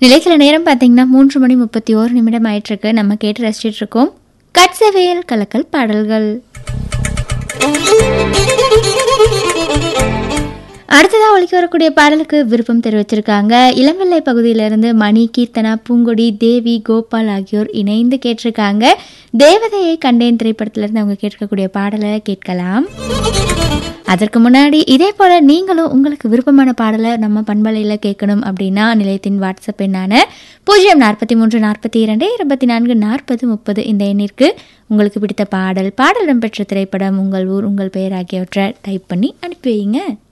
நிலைக்கிற நேரம் பார்த்தீங்கன்னா மூன்று மணி முப்பத்தி ஓரு நிமிடம் ஆயிட்டிருக்கு நம்ம கேட்டு ரசிச்சிட்டு இருக்கோம் கட்சவேல் கலக்கல் பாடல்கள் அடுத்ததாக ஒழிக்க வரக்கூடிய பாடலுக்கு விருப்பம் தெரிவிச்சிருக்காங்க இளம்பிள்ளை பகுதியிலிருந்து மணி கீர்த்தனா பூங்கொடி தேவி கோபால் ஆகியோர் இணைந்து கேட்டிருக்காங்க தேவதையை கண்டேன் திரைப்படத்திலிருந்து அவங்க கேட்கக்கூடிய பாடலை கேட்கலாம் அதற்கு முன்னாடி இதே போல நீங்களும் உங்களுக்கு விருப்பமான பாடலை நம்ம பண்பலையில் கேட்கணும் அப்படின்னா நிலையத்தின் வாட்ஸ்அப் எண்ணான பூஜ்ஜியம் நாற்பத்தி மூன்று நாற்பத்தி இரண்டு இருபத்தி நான்கு நாற்பது முப்பது இந்த எண்ணிற்கு உங்களுக்கு பிடித்த பாடல் பாடல் இடம்பெற்ற திரைப்படம் உங்கள் ஊர் உங்கள் பெயர் ஆகியவற்றை டைப் பண்ணி அனுப்பி வைங்க